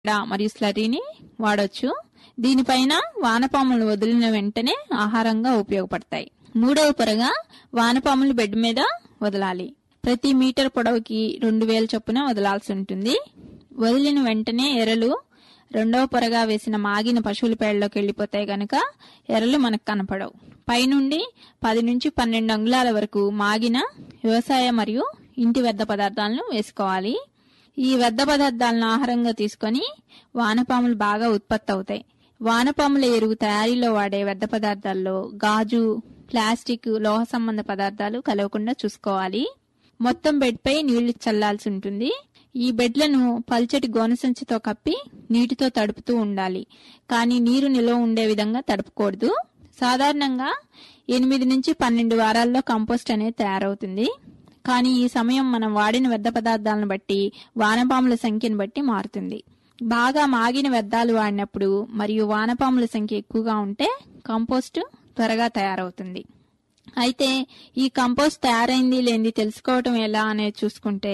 మరియు స్లరీని వాడొచ్చు దీనిపైన వానపాములు వదిలిన వెంటనే ఆహారంగా ఉపయోగపడతాయి మూడవ పొరగా వానపాములు బెడ్ మీద వదలాలి ప్రతి మీటర్ పొడవుకి రెండు వేల చొప్పున వదలాల్సి ఉంటుంది వదిలిన వెంటనే ఎరలు రెండవ పొరగా వేసిన మాగిన పశువుల పేడలోకి వెళ్ళిపోతాయి గనక ఎరలు మనకు కనపడవు పైనుండి పది నుంచి పన్నెండు అంగుళాల వరకు మాగిన వ్యవసాయ మరియు ఇంటి వ్యర్థ పదార్థాలను వేసుకోవాలి ఈ వ్యర్థ పదార్థాలను ఆహారంగా తీసుకొని వానపాములు బాగా ఉత్పత్తి అవుతాయి వానపాముల ఎరువు తయారీలో వాడే వ్యర్థ పదార్థాల్లో గాజు ప్లాస్టిక్ లోహ సంబంధ పదార్థాలు కలవకుండా చూసుకోవాలి మొత్తం బెడ్ పై నీళ్లు చల్లాల్సి ఉంటుంది ఈ బెడ్లను పల్చటి గోనెసంచితో కప్పి నీటితో తడుపుతూ ఉండాలి కానీ నీరు నిల్వ ఉండే విధంగా తడపకూడదు సాధారణంగా ఎనిమిది నుంచి పన్నెండు వారాల్లో కంపోస్ట్ అనేది తయారవుతుంది కానీ ఈ సమయం మనం వాడిన వ్యర్థ పదార్థాలను బట్టి వానపాముల సంఖ్యను బట్టి మారుతుంది బాగా మాగిన వ్యర్థాలు వాడినప్పుడు మరియు వానపాముల సంఖ్య ఎక్కువగా ఉంటే కంపోస్ట్ త్వరగా తయారవుతుంది అయితే ఈ కంపోస్ట్ తయారైంది లేనిది తెలుసుకోవటం ఎలా అనేది చూసుకుంటే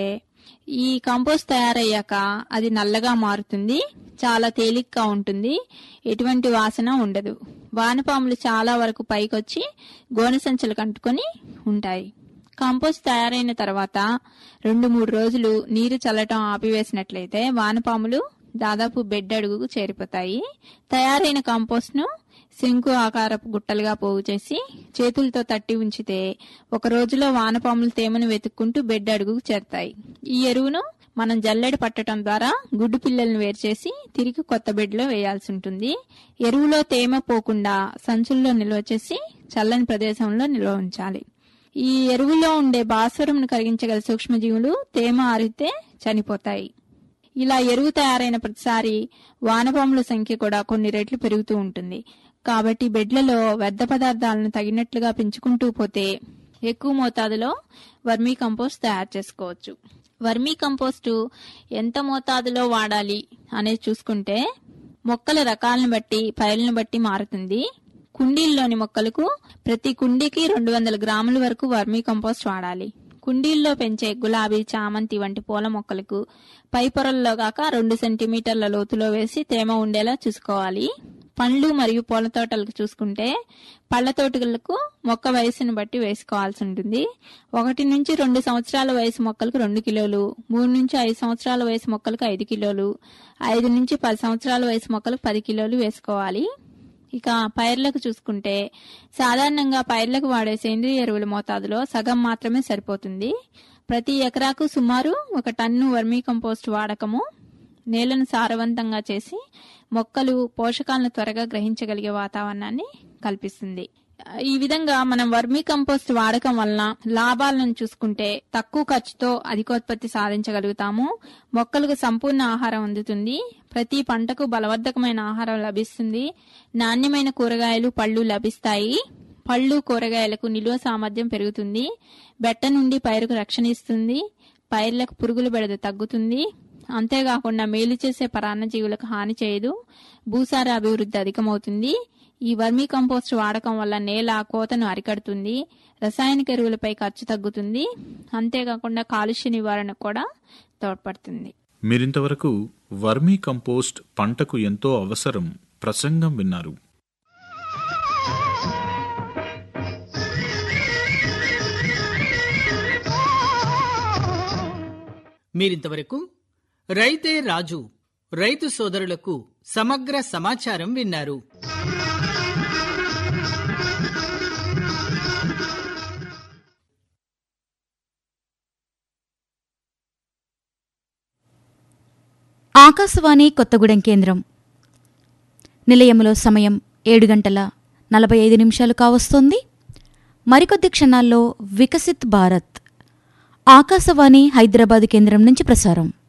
ఈ కంపోస్ట్ తయారయ్యాక అది నల్లగా మారుతుంది చాలా తేలిగ్గా ఉంటుంది ఎటువంటి వాసన ఉండదు వానపాములు చాలా వరకు పైకొచ్చి గోనె సంచులు కంటుకొని ఉంటాయి కంపోస్ట్ తయారైన తర్వాత రెండు మూడు రోజులు నీరు చల్లటం ఆపివేసినట్లయితే వానపాములు దాదాపు బెడ్ అడుగుకు చేరిపోతాయి తయారైన కంపోస్ట్ ను శంకు ఆకారపు గుట్టలుగా పోగు చేసి చేతులతో తట్టి ఉంచితే ఒక రోజులో వానపాములు తేమను వెతుక్కుంటూ బెడ్ అడుగుకు చేరతాయి ఈ ఎరువును మనం జల్లెడ పట్టడం ద్వారా గుడ్డు పిల్లలను వేరు చేసి తిరిగి కొత్త బెడ్లో వేయాల్సి ఉంటుంది ఎరువులో తేమ పోకుండా సంచుల్లో నిల్వ చేసి చల్లని ప్రదేశంలో నిల్వ ఉంచాలి ఈ ఎరువులో ఉండే భాస్వరంను కరిగించగల సూక్ష్మజీవులు తేమ ఆరితే చనిపోతాయి ఇలా ఎరువు తయారైన ప్రతిసారి వానపాముల సంఖ్య కూడా కొన్ని రెట్లు పెరుగుతూ ఉంటుంది కాబట్టి బెడ్లలో వ్యర్థ పదార్థాలను తగినట్లుగా పెంచుకుంటూ పోతే ఎక్కువ మోతాదులో వర్మీ కంపోస్ట్ తయారు చేసుకోవచ్చు వర్మీ కంపోస్టు ఎంత మోతాదులో వాడాలి అనేది చూసుకుంటే మొక్కల రకాలను బట్టి పైలను బట్టి మారుతుంది కుండీల్లోని మొక్కలకు ప్రతి కుండీకి రెండు వందల గ్రాముల వరకు వర్మీ కంపోస్ట్ వాడాలి కుండీల్లో పెంచే గులాబీ చామంతి వంటి పూల మొక్కలకు పై పొరల్లో కాక రెండు సెంటీమీటర్ల లోతులో వేసి తేమ ఉండేలా చూసుకోవాలి పండ్లు మరియు పూల తోటలకు చూసుకుంటే పళ్ళ తోటలకు మొక్క వయసును బట్టి వేసుకోవాల్సి ఉంటుంది ఒకటి నుంచి రెండు సంవత్సరాల వయసు మొక్కలకు రెండు కిలోలు మూడు నుంచి ఐదు సంవత్సరాల వయసు మొక్కలకు ఐదు కిలోలు ఐదు నుంచి పది సంవత్సరాల వయసు మొక్కలకు పది కిలోలు వేసుకోవాలి ఇక పైర్లకు చూసుకుంటే సాధారణంగా పైర్లకు వాడే సేంద్రియ ఎరువుల మోతాదులో సగం మాత్రమే సరిపోతుంది ప్రతి ఎకరాకు సుమారు ఒక టన్ను వర్మీ కంపోస్ట్ వాడకము నేలను సారవంతంగా చేసి మొక్కలు పోషకాలను త్వరగా గ్రహించగలిగే వాతావరణాన్ని కల్పిస్తుంది ఈ విధంగా మనం వర్మీ కంపోస్ట్ వాడకం వలన లాభాలను చూసుకుంటే తక్కువ ఖర్చుతో అధికోత్పత్తి సాధించగలుగుతాము మొక్కలకు సంపూర్ణ ఆహారం అందుతుంది ప్రతి పంటకు బలవర్ధకమైన ఆహారం లభిస్తుంది నాణ్యమైన కూరగాయలు పళ్ళు లభిస్తాయి పళ్ళు కూరగాయలకు నిల్వ సామర్థ్యం పెరుగుతుంది బెట్ట నుండి పైరుకు రక్షణ ఇస్తుంది పైర్లకు పురుగుల బెడద తగ్గుతుంది అంతేకాకుండా మేలు చేసే పరాన్నజీవులకు హాని చేయదు భూసార అభివృద్ధి అధికమవుతుంది ఈ వర్మీ కంపోస్ట్ వాడకం వల్ల నేల కోతను అరికడుతుంది రసాయనిక ఎరువులపై ఖర్చు తగ్గుతుంది అంతేకాకుండా కాలుష్య నివారణకు కూడా తోడ్పడుతుంది మీరింతవరకు వర్మీ కంపోస్ట్ పంటకు ఎంతో అవసరం ప్రసంగం విన్నారు మీరింతవరకు రైతే రాజు రైతు సోదరులకు సమగ్ర సమాచారం విన్నారు ఆకాశవాణి కొత్తగూడెం కేంద్రం నిలయంలో సమయం ఏడు గంటల నలభై ఐదు నిమిషాలు కావస్తోంది మరికొద్ది క్షణాల్లో వికసిత్ భారత్ ఆకాశవాణి హైదరాబాద్ కేంద్రం నుంచి ప్రసారం